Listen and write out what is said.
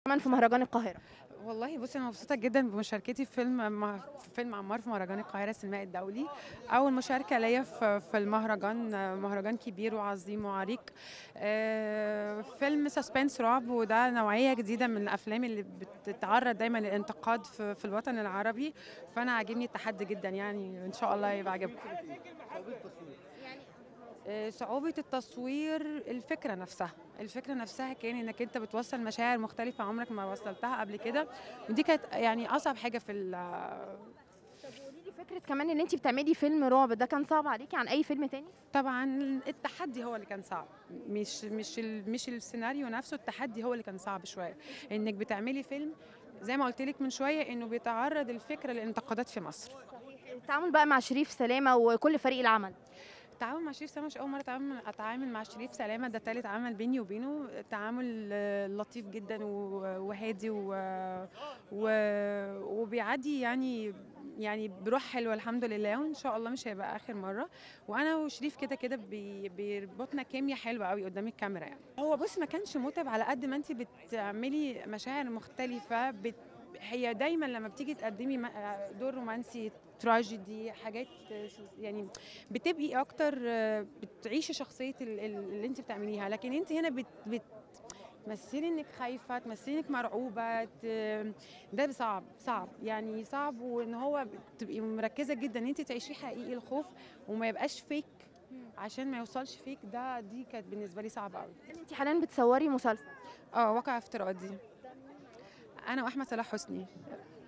كمان في مهرجان القاهره والله بصي انا مبسوطه جدا بمشاركتي في فيلم مع- في فيلم عمار في مهرجان القاهره السينمائي الدولي اول مشاركه ليا في في المهرجان آه، مهرجان كبير وعظيم وعريق آه، فيلم سسبنس رعب وده نوعيه جديده من الافلام اللي بتتعرض دايما للانتقاد في, في الوطن العربي فانا عاجبني التحدي جدا يعني ان شاء الله يبقى عجبكم آه، صعوبة التصوير الفكرة نفسها الفكرة نفسها كان انك انت بتوصل مشاعر مختلفة عمرك ما وصلتها قبل كده ودي كانت يعني اصعب حاجة في ال- طب قولي لي فكره كمان ان انت بتعملي فيلم رعب ده كان صعب عليكي عن اي فيلم تاني طبعا التحدي هو اللي كان صعب مش مش ال- مش السيناريو نفسه التحدي هو اللي كان صعب شوية انك بتعملي فيلم زي ما قلت لك من شوية انه بيتعرض الفكرة للانتقادات في مصر التعامل بقى مع شريف سلامه وكل فريق العمل التعامل مع شريف سلامه مش اول مره اتعامل اتعامل مع شريف سلامه ده تالت عمل بيني وبينه تعامل آه، لطيف جدا و- وهادي و... و... وبيعدي يعني يعني بروح حلوه الحمد لله وان شاء الله مش هيبقى اخر مره وانا وشريف كده كده بي... بيربطنا كيمياء حلوه قوي قدام الكاميرا يعني هو بص ما كانش متعب على قد ما انت بتعملي مشاعر مختلفه بت... هي دايما لما بتيجي تقدمي م- دور رومانسي تراجيدي حاجات يعني بتبقي اكتر آه، بتعيشي شخصيه ال- ال- اللي انت بتعمليها لكن انت هنا بت بت تمثلي انك خايفه تمثلي انك مرعوبه ت- ده صعب صعب يعني صعب وان هو تبقي مركزه جدا ان انت تعيشيه حقيقي الخوف وما يبقاش فيك عشان ما يوصلش فيك ده دي كانت بالنسبه لي صعبه قوي انت حاليا بتصوري مسلسل اه واقع افتراضي انا واحمد صلاح حسني